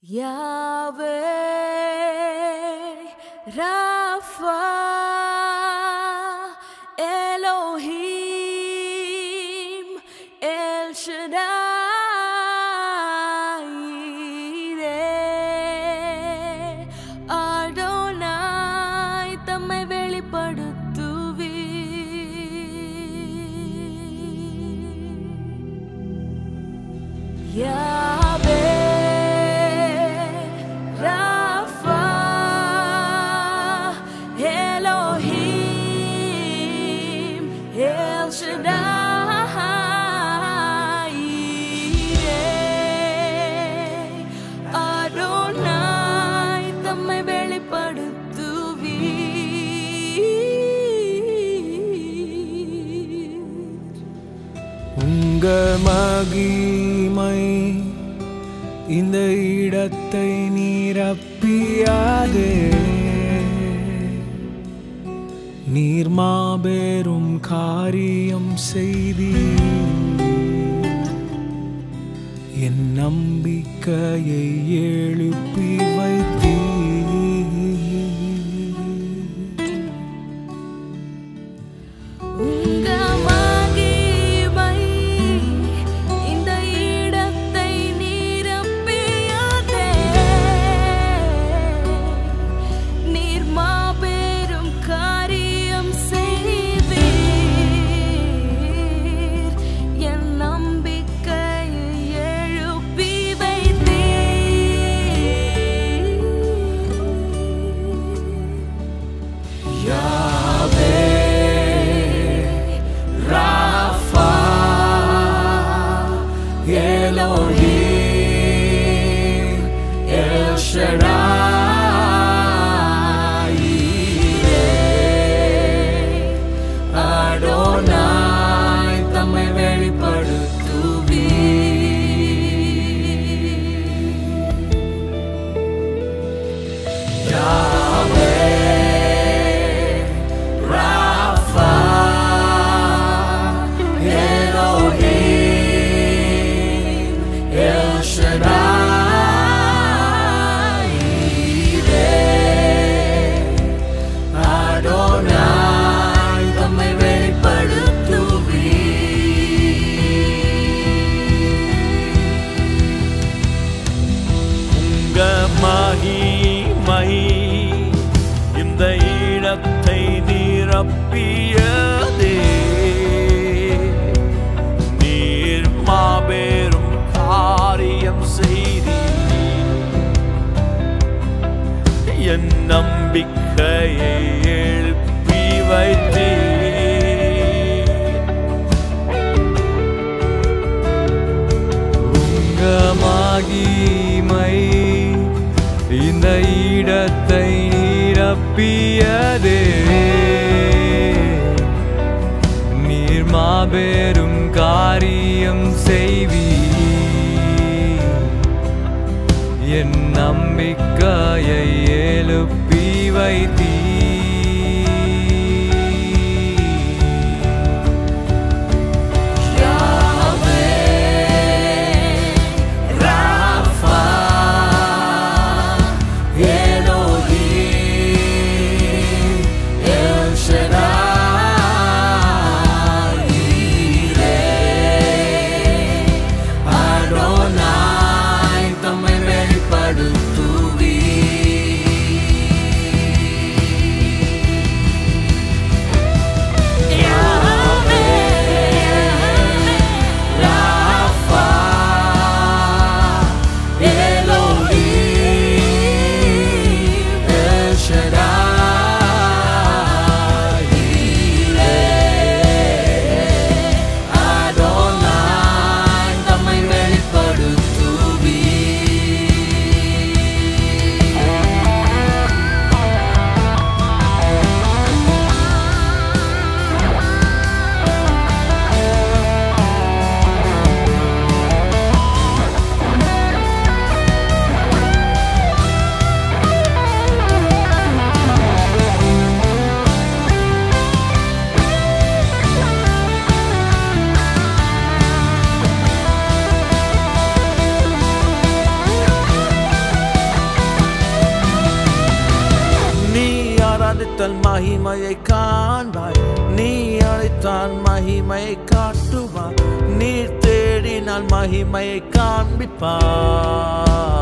Yahweh, Rapha, Elohim, El Shaddai, Yireh, Adonai, தம்மை வெளிப்படுத்துவி Yahweh, Rapha, Elohim, El Shaddai, Yireh, Adonai, தம்மை வெளிப்படுத்துவீர் உங்க மகிமை இந்த இடத்தை நீரப்பியாதே நீர் மாபெரும் காரியம் செய்தி என் நம்பிக்கையை எழுப்பி வைத்தீ உங்க மகிமை இந்த இடத்தை நிரப்பியதே நீர் மாபெரும் காரியம் செய்வீர் என் நம்பிக்கையை எழுப்பி வைத்தீர் Rapha, Elohim, El Shaddai, Yireh, Adonai, தம்மை வெளிப்படுத்துவி Rapha, Elohim, El Shaddai, Yireh, Adonai, தம்மை வெளிப்படுத்துவி உங்க மகிமை இந்த இடத்தை நிரப்பியதே நீர் மாபெரும் காரியம் செய்தி என் நம்பிக்கையை எழுப்பி வைத்தீர் உங்க மகிமை இந்த இடத்தை நிரப்பியதே நீர் மாபெரும் காரியம் செய்வி என் நம்பிக்கையை எழுப்பி வைத்தீ Rapha, Elohim, El Shaddai, Yireh, Adonai, தம்மை வெளிப்படுத்துவி அழைத்தல் மகிமையை காண்பாய் நீ அழைத்தால் மகிமையை காட்டுவாய் நீ தேடினால் மகிமையை காண்பிப்பாய்